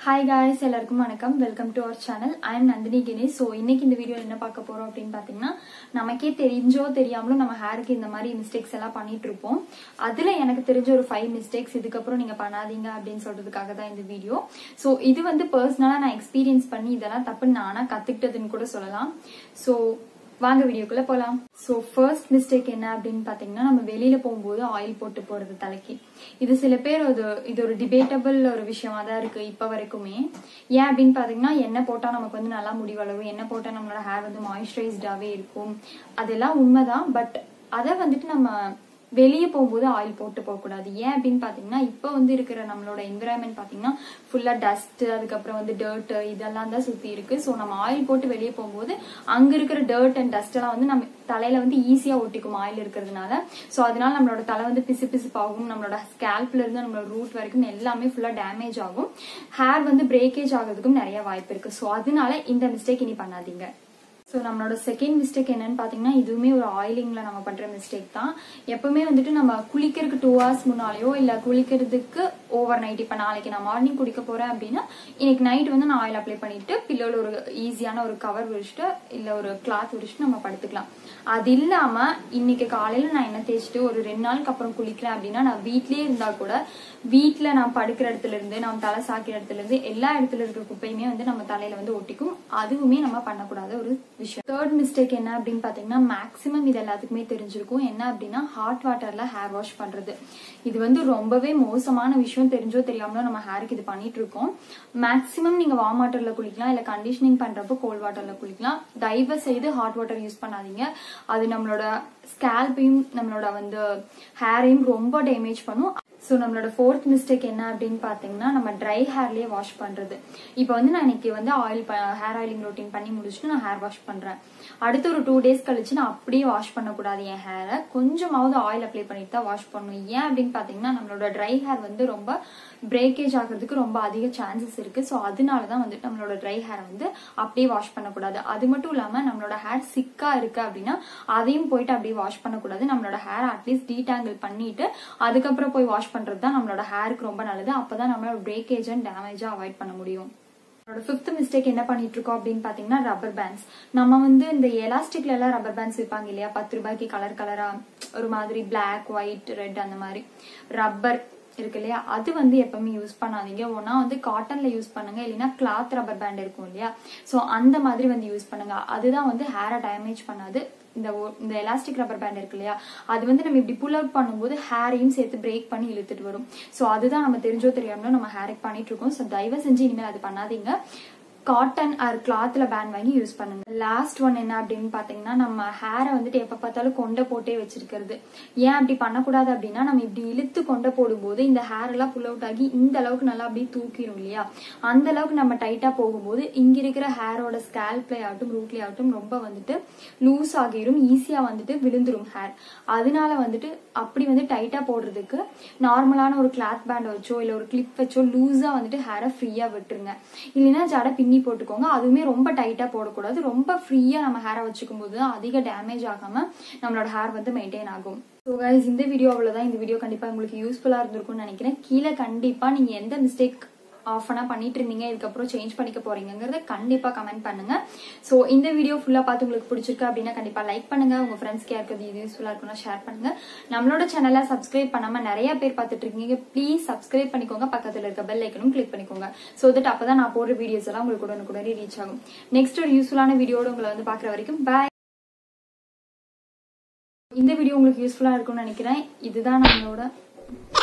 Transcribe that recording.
hi guys எல்லாருக்கும் வணக்கம் welcome to our channel I am Nandini Ganesh so இன்னைக்கு இந்த வீடியோ என்ன பார்க்க போறோம் அப்படின்னு பார்த்தீங்கன்னா நமக்கே தெரிஞ்சோ தெரியாமலோ நம்ம ஹேருக்கு இந்த மாதிரி மிஸ்டேக்ஸ் எல்லாம் பண்ணிட்டு இருப்போம் அதுல எனக்கு தெரிஞ்ச ஒரு ஃபைவ் மிஸ்டேக்ஸ் இதுக்கப்புறம் நீங்க பண்ணாதீங்க அப்படின்னு சொல்றதுக்காக தான் இந்த வீடியோ ஸோ இது வந்து பர்சனலா நான் எக்ஸ்பீரியன்ஸ் பண்ணி இதெல்லாம் தப்புன்னு நானா கத்துக்கிட்டதுன்னு கூட சொல்லலாம் ஸோ வாங்க வீடியோக்குள்ள போலாம் ஸோ ஃபர்ஸ்ட் மிஸ்டேக் என்ன அப்படின்னு பாத்தீங்கன்னா நம்ம வெளியில போகும்போது ஆயில் போட்டு போறது தலைக்கு இது சில பேர் அது இது ஒரு டிபேட்டபிள் ஒரு விஷயமா தான் இருக்கு இப்ப வரைக்குமே ஏன் அப்படின்னு பாத்தீங்கன்னா எண்ணெய் போட்டா நமக்கு வந்து நல்லா முடி வளரும் எண்ணெய் போட்டா நம்மளோட ஹேர் வந்து மாய்ஸ்சரைஸ்டாவே இருக்கும் அதெல்லாம் உண்மைதான் பட் அதை வந்துட்டு நம்ம வெளியே போகும்போது ஆயில் போட்டு போகக்கூடாது ஏன் அப்படின்னு பாத்தீங்கன்னா இப்போ வந்து இருக்கிற நம்மளோட என்விரான்மெண்ட் பாத்தீங்கன்னா ஃபுல்லா டஸ்ட் அதுக்கப்புறம் வந்து டர்ட் இதெல்லாம் தான் சுத்தி இருக்கு ஸோ நம்ம ஆயில் போட்டு வெளியே போகும்போது அங்க இருக்கிற டர்ட் அண்ட் டஸ்ட் எல்லாம் வந்து நம்ம தலையில வந்து ஈஸியா ஒட்டிக்கும் ஆயில் இருக்கிறதுனால ஸோ அதனால நம்மளோட தலை வந்து பிசு பிசுப்பாகும் நம்மளோட ஸ்கேல்ப்ல இருந்து நம்மளோட ரூட் வரைக்கும் எல்லாமே ஃபுல்லா டேமேஜ் ஆகும் ஹேர் வந்து பிரேக்கேஜ் ஆகிறதுக்கும் நிறைய வாய்ப்பு இருக்கு ஸோ அதனால இந்த மிஸ்டேக் இனி பண்ணாதீங்க ஸோ நம்மளோட செகண்ட் மிஸ்டேக் என்னன்னு பார்த்தீங்கன்னா இதுவுமே ஒரு ஆயிலிங்ல நம்ம பண்ற மிஸ்டேக் தான் எப்பவுமே வந்துட்டு நம்ம குளிக்கிறதுக்கு டூ ஹவர்ஸ் முன்னாலேயோ இல்லை குளிக்கிறதுக்கு ஓவர் நைட் இப்போ நாளைக்கு நான் மார்னிங் குளிக்க போறேன் அப்படின்னா இன்னைக்கு நைட் வந்து நான் ஆயில் அப்ளை பண்ணிட்டு பில்லோல ஒரு ஈஸியான ஒரு கவர் விரிச்சிட்டு இல்லை ஒரு கிளாத் விரிச்சிட்டு நம்ம படுத்துக்கலாம் அது இல்லாம இன்னைக்கு காலையில நான் என்ன தேய்ச்சிட்டு ஒரு ரெண்டு நாளுக்கு அப்புறம் குளிக்கிறேன் அப்படின்னா நான் வீட்லயே இருந்தா கூட வீட்டுல நான் படுக்கிற இடத்துல இருந்து நான் தலை சாக்கிற இடத்துல இருந்து எல்லா இடத்துல இருக்கிற குப்பையுமே வந்து நம்ம தலையில வந்து ஒட்டிக்கும் அதுவுமே நம்ம பண்ணக்கூடாத ஒரு விஷயம் தேர்ட் மிஸ்டேக் என்ன அப்படின்னு பாத்தீங்கன்னா மேக்சிமம் இது எல்லாத்துக்குமே தெரிஞ்சிருக்கும் என்ன அப்படின்னா ஹாட் வாட்டர்ல ஹேர் வாஷ் பண்றது இது வந்து ரொம்பவே மோசமான விஷயம் தெரிஞ்சோ தெரியாமலோ நம்ம ஹேருக்கு இது பண்ணிட்டு இருக்கோம் மேக்சிமம் நீங்க வார்ம் வாட்டர்ல குளிக்கலாம் இல்ல கண்டிஷனிங் பண்றப்போ கோல்ட் வாட்டர்ல குளிக்கலாம் தயவு செய்து ஹாட் வாட்டர் யூஸ் பண்ணாதீங்க அது நம்மளோட ஸ்கேல்பையும் நம்மளோட வந்து ஹேரையும் ரொம்ப டேமேஜ் பண்ணும் ஸோ நம்மளோட ஃபோர்த் மிஸ்டேக் என்ன அப்படின்னு பார்த்தீங்கன்னா நம்ம ட்ரை ஹேர்லேயே வாஷ் பண்ணுறது இப்போ வந்து நான் இன்னைக்கு வந்து ஆயில் ஹேர் ஆயிலிங் ரொட்டீன் பண்ணி முடிச்சுட்டு நான் ஹேர் வாஷ் பண்ணுறேன் அடுத்து ஒரு டூ டேஸ் கழிச்சு நான் அப்படியே வாஷ் பண்ணக்கூடாது என் ஹேரை கொஞ்சமாவது ஆயில் அப்ளை பண்ணிட்டு தான் வாஷ் பண்ணணும் ஏன் அப்படின்னு பார்த்தீங்கன்னா நம்மளோட ட்ரை ஹேர் வந்து ரொம்ப பிரேக்கேஜ் ஆகிறதுக்கு ரொம்ப அதிக சான்சஸ் இருக்கு ஸோ அதனால தான் வந்துட்டு நம்மளோட ட்ரை ஹேரை வந்து அப்படியே வாஷ் பண்ணக்கூடாது அது மட்டும் இல்லாமல் நம்மளோட ஹேர் சிக்கா இருக்கு அப்படின்னா அதையும் போயிட்டு அப்படியே வாஷ் பண்ணக்கூடாது நம்மளோட ஹேர் அட்லீஸ்ட் டீடாங்கிள் பண்ணிட்டு அதுக்கப்புறம் போய் வாஷ் பண்றது தான் நம்மளோட ஹேருக்கு ரொம்ப நல்லது அப்பதான் நம்மளோட பிரேக்கேஜ் அண்ட் டேமேஜா அவாய்ட் பண்ண முடியும் நம்மளோட ஃபிஃப்த் மிஸ்டேக் என்ன பண்ணிட்டு இருக்கோம் அப்படின்னு பாத்தீங்கன்னா ரப்பர் பேண்ட்ஸ் நம்ம வந்து இந்த எலாஸ்டிக்ல எல்லாம் ரப்பர் பேண்ட்ஸ் விற்பாங்க இல்லையா பத்து ரூபாய்க்கு கலர் கலரா ஒரு மாதிரி பிளாக் ஒயிட் ரெட் அந்த மாதிரி ரப்பர் இருக்கு இல்லையா அது வந்து எப்பவுமே யூஸ் பண்ணாதீங்க ஒன்னா வந்து காட்டன்ல யூஸ் பண்ணுங்க இல்லைன்னா கிளாத் ரப்பர் பேண்ட் இருக்கும் இல்லையா ஸோ அந்த மாதிரி வந்து யூஸ் பண்ணுங்க அதுதான் வந்து ஹேரை டேமேஜ் பண்ணாது இந்த இந்த எலாஸ்டிக் ரப்பர் பேண்ட் இருக்கு இல்லையா அது வந்து நம்ம இப்படி புல் அவுட் பண்ணும்போது ஹேரையும் சேர்த்து பிரேக் பண்ணி இழுத்துட்டு வரும் ஸோ அதுதான் நம்ம தெரிஞ்சோ தெரியாமலோ நம்ம ஹேருக்கு பண்ணிட்டு இருக்கோம் ஸோ தயவு செஞ்சு இனிமேல் அது பண்ணாதீங்க காட்டன் ஆர் கிளாத்ல பேண்ட் வாங்கி யூஸ் பண்ணுங்க லாஸ்ட் ஒன் என்ன அப்படின்னு பாத்தீங்கன்னா நம்ம ஹேரை வந்துட்டு எப்ப பார்த்தாலும் கொண்டை போட்டே வச்சிருக்கிறது ஏன் அப்படி பண்ணக்கூடாது அப்படின்னா நம்ம இப்படி இழுத்து கொண்டை போடும்போது இந்த ஹேர் எல்லாம் புல் அவுட் ஆகி இந்த அளவுக்கு நல்லா அப்படியே தூக்கிடும் இல்லையா அந்த அளவுக்கு நம்ம டைட்டா போகும்போது இங்க இருக்கிற ஹேரோட ஸ்கேல்ப்ல ஆகட்டும் ரூட்ல ஆகட்டும் ரொம்ப வந்துட்டு லூஸ் ஆகிரும் ஈஸியா வந்துட்டு விழுந்துரும் ஹேர் அதனால வந்துட்டு அப்படி வந்து டைட்டா போடுறதுக்கு நார்மலான ஒரு கிளாத் பேண்ட் வச்சோ இல்ல ஒரு கிளிப் வச்சோ லூஸா வந்துட்டு ஹேரை ஃப்ரீயா விட்டுருங்க இல்லைன்னா ஜட பின்னி பின்னி போட்டுக்கோங்க அதுவுமே ரொம்ப டைட்டா போடக்கூடாது ரொம்ப ஃப்ரீயா நம்ம ஹேரை வச்சுக்கும் போது அதிக டேமேஜ் ஆகாம நம்மளோட ஹேர் வந்து மெயின்டைன் ஆகும் ஸோ கைஸ் இந்த வீடியோ அவ்வளவுதான் இந்த வீடியோ கண்டிப்பா உங்களுக்கு யூஸ்ஃபுல்லா இருந்திருக்கும்னு நினைக்கிறேன் கீழே கண்டிப்பா நீங்க எந்த மிஸ்டேக் ஆஃப் பண்ணா பண்ணிட்டு இருந்தீங்க இதுக்கப்புறம் சேஞ்ச் பண்ணிக்க போறீங்கிறத கண்டிப்பா கமெண்ட் பண்ணுங்க ஸோ இந்த வீடியோ ஃபுல்லா பார்த்து உங்களுக்கு பிடிச்சிருக்கு அப்படின்னா கண்டிப்பா லைக் பண்ணுங்க உங்க ஃப்ரெண்ட்ஸ்க்கு யாருக்கு இது யூஸ்ஃபுல்லா இருக்கும்னா ஷேர் பண்ணுங்க நம்மளோட சேனலை சப்ஸ்கிரைப் பண்ணாம நிறைய பேர் பார்த்துட்டு இருக்கீங்க ப்ளீஸ் சப்ஸ்கிரைப் பண்ணிக்கோங்க பக்கத்துல இருக்க பெல் ஐக்கனும் கிளிக் பண்ணிக்கோங்க ஸோ தட் அப்பதான் நான் போடுற வீடியோஸ் எல்லாம் உங்களுக்கு உடனுக்குடனே ரீச் ஆகும் நெக்ஸ்ட் ஒரு யூஸ்ஃபுல்லான வீடியோட உங்களை வந்து பாக்குற வரைக்கும் பாய் இந்த வீடியோ உங்களுக்கு யூஸ்ஃபுல்லா இருக்கும்னு நினைக்கிறேன் இதுதான் நம்மளோட